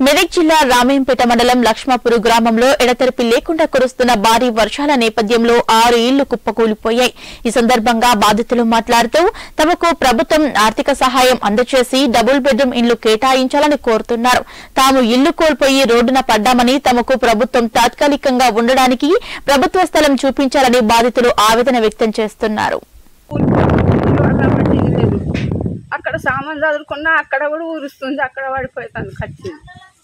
మెదక్ జిల్లా రామేంపేట మండలం లక్ష్మాపురు గ్రామంలో ఎడతెరిపి లేకుండా కురుస్తున్న భారీ వర్షాల నేపథ్యంలో ఆరు ఇళ్లు కుప్పకూలిపోయాయి ఈ సందర్భంగా బాధితులు మాట్లాడుతూ తమకు ప్రభుత్వం ఆర్థిక సహాయం అందజేసి డబుల్ బెడ్రూమ్ ఇళ్లు కేటాయించాలని కోరుతున్నారు తాము ఇల్లు కోల్పోయి రోడ్డున పడ్డామని తమకు ప్రభుత్వం తాత్కాలికంగా ఉండడానికి ప్రభుత్వ స్థలం చూపించాలని బాధితులు ఆవేదన వ్యక్తం చేస్తున్నారు పడ్డామంటే ఇది లేదు అక్కడ సామాన్ చదువుకున్నా అక్కడ కూడా ఊరుస్తుంది అక్కడ పడిపోతాను ఖర్చింది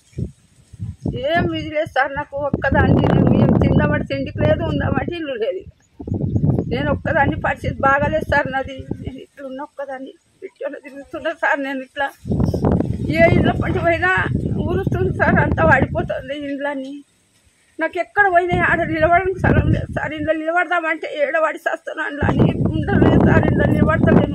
ఏం ఇది లేదు సార్ నాకు ఒక్కదాన్ని మేము తిందామంటే తిండికి లేదు ఉందామంటే ఇల్లు లేదు నేను ఒక్కదాన్ని పరిస్థితి బాగాలేదు సార్ నాది నేను ఇట్లా ఉన్న ఒక్కదాన్ని ఇట్లా తిరుగుతున్నా సార్ నేను ఇట్లా ఏ ఇళ్ళ పంటి పోయినా ఊరుస్తుంది సార్ అంతా పడిపోతుంది ఇండ్లన్నీ నాకు ఎక్కడ పోయినా ఆడ నిలబడడానికి స్థలం లేదు సార్ ఇంట్లో నిలబడదామంటే ఏడవాడి వస్తాను అందులో అని ఉండలేదు సార్ ఇంట్లో నిలబడతలేను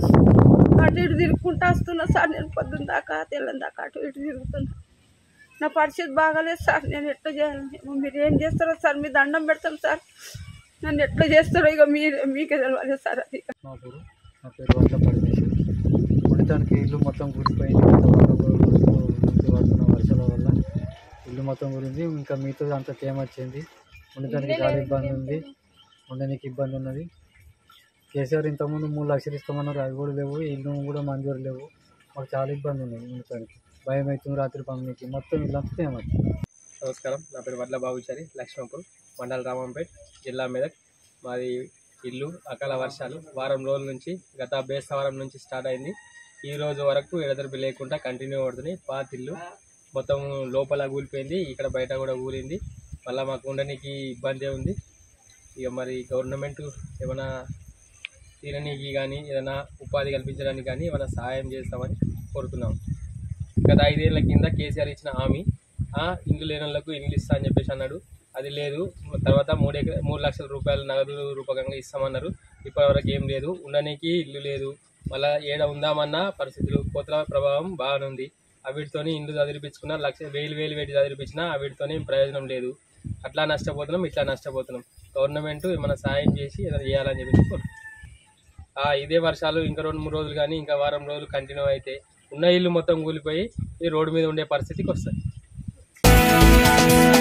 అటు ఇటు తిరుగుకుంటా వస్తున్నా సార్ నేను పొద్దున్న దాకా తెల్లని దాకా అటు ఇటు తిరుగుతున్నా నా పరిస్థితి బాగాలేదు సార్ నేను ఎట్లా చేయాలి మీరు ఏం చేస్తారో సార్ మీ దండం పెడతాం సార్ నన్ను ఎట్లా చేస్తారో ఇక మీరు మీకే తెలియాలి సార్ అది మా పేరు నా పేరు వంట పరమేశ్వర్ ఉండటానికి ఇల్లు మొత్తం కూలిపోయింది గత వారం రోజుల నుంచి పడుతున్న వర్షాల వల్ల ఇల్లు మొత్తం గురించి ఇంకా మీతో అంత తేమ వచ్చింది ఉండటానికి చాలా ఇబ్బంది ఉంది ఉండడానికి ఇబ్బంది ఉన్నది కేసీఆర్ ఇంతకుముందు మూడు లక్షలు ఇస్తామన్నారు అవి కూడా లేవు ఇల్లు కూడా మంజూరు లేవు మాకు చాలా ఇబ్బంది ఉన్నది ఉండటానికి భయం అవుతుంది రాత్రి పనులకి మొత్తం ఇల్లంతా తేమ వచ్చింది నమస్కారం నా పేరు వడ్ల బాబుచారి లక్ష్మణపూర్ మండల రామంపేట్ జిల్లా మెదక్ మాది ఇల్లు అకాల వర్షాలు వారం రోజుల నుంచి గత బేస్తవారం నుంచి స్టార్ట్ అయింది ఈ రోజు వరకు ఎడతెరిపి లేకుండా కంటిన్యూ అవుతుంది పాత ఇల్లు మొత్తం లోపల కూలిపోయింది ఇక్కడ బయట కూడా కూలింది మళ్ళీ మాకు ఉండడానికి ఇబ్బంది ఉంది ఇక మరి గవర్నమెంట్ ఏమైనా తిననీకి కానీ ఏదైనా ఉపాధి కల్పించడానికి కానీ ఏమైనా సహాయం చేస్తామని కోరుతున్నాం గత ఐదేళ్ల కింద కేసీఆర్ ఇచ్చిన హామీ ఆ, ఇండ్లు లేని వాళ్ళకు ఇండ్లు ఇస్తా అని చెప్పేసి అన్నాడు అది లేదు తర్వాత మూడు ఎకరా మూడు లక్షల రూపాయలు నగదు రూపకంగా ఇస్తామన్నారు ఇప్పటివరకు ఏం లేదు ఉండడానికి ఇల్లు లేదు మళ్ళా ఏడ ఉందామన్న పరిస్థితులు కోతల ప్రభావం బాగానే ఉంది వీటితోని ఇండ్లు చదివిపించుకున్న లక్ష వేలు వేలు పెట్టి చదివిపించినా వీటితోని ప్రయోజనం లేదు అట్లా నష్టపోతున్నాం ఇట్లా నష్టపోతున్నాం గవర్నమెంట్ ఏమైనా సాయం చేసి ఏదైనా చేయాలని చెప్పేసి కోరుతున్నాం. ఆ ఇదే వర్షాలు ఇంకా రెండు మూడు రోజులు కానీ ఇంకా వారం రోజులు కంటిన్యూ అయితే ఉన్న ఇల్లు మొత్తం కూలిపోయి ఈ రోడ్డు మీద ఉండే పరిస్థితికి వస్తుంది